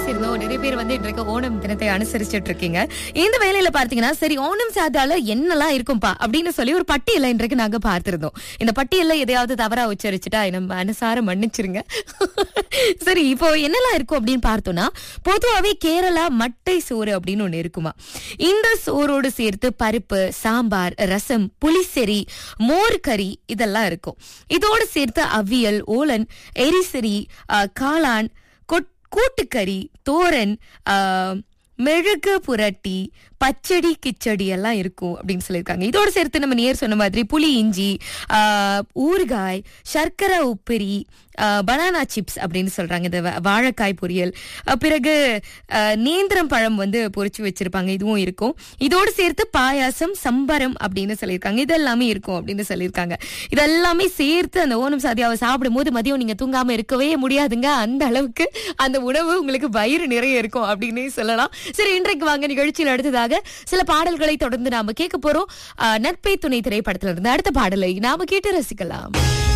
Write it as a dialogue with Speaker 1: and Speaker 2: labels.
Speaker 1: பேசியிருந்தோம் நிறைய பேர் வந்து இன்றைக்கு ஓணம் தினத்தை அனுசரிச்சுட்டு இருக்கீங்க இந்த வேலையில பார்த்தீங்கன்னா சரி ஓணம் சாதால என்னெல்லாம் இருக்கும்பா அப்படின்னு சொல்லி ஒரு பட்டியலை இன்றைக்கு நாங்க பார்த்திருந்தோம் இந்த பட்டியல்ல எதையாவது தவறா உச்சரிச்சுட்டா நம்ம மனசார மன்னிச்சிருங்க சரி இப்போ என்னெல்லாம் இருக்கும் அப்படின்னு பார்த்தோம்னா பொதுவாவே கேரளா மட்டை சோறு அப்படின்னு ஒண்ணு இருக்குமா இந்த சோறோடு சேர்த்து பருப்பு சாம்பார் ரசம் புளிசெரி மோர் கறி இதெல்லாம் இருக்கும் இதோடு சேர்த்து அவியல் ஓலன் எரிசரி ஆஹ், காளான் கொட்- கூட்டுக்கறி தோரன் ஆஹ், மெழுகு புரட்டி பச்சடி கிச்சடி எல்லாம் இருக்கும் அப்படின்னு சொல்லியிருக்காங்க இதோடு சேர்த்து நம்ம நேர் சொன்ன மாதிரி புளி இஞ்சி ஆஹ், ஊறுகாய் சர்க்கரை உப்பரி பனானா சிப்ஸ் அப்படின்னு சொல்றாங்க இந்த வா- வாழைக்காய் பொரியல் ஆஹ், பிறகு ஆஹ், நேந்திரம் பழம் வந்து பொரிச்சு வச்சிருப்பாங்க இதுவும் இருக்கும் இதோடு சேர்த்து பாயாசம் சம்பரம் அப்படின்னு சொல்லியிருக்காங்க இதெல்லாமே இருக்கும் அப்படின்னு சொல்லியிருக்காங்க இதெல்லாமே சேர்த்து அந்த ஓணம் சாதியாவை சாப்பிடும் போது மதியம் நீங்க தூங்காம இருக்கவே முடியாதுங்க அந்த அளவுக்கு அந்த உணவு உங்களுக்கு வயிறு நிறைய இருக்கும் அப்படின்னு சொல்லலாம் சரி இன்றைக்கு வாங்க நிகழ்ச்சியில் அடுத்ததாக சில பாடல்களை தொடர்ந்து நாம கேட்க போறோம் ஆஹ், நட்பை துணை திரைப்படத்துல இருந்து அடுத்த பாடலை நாம கேட்டு ரசிக்கலாம்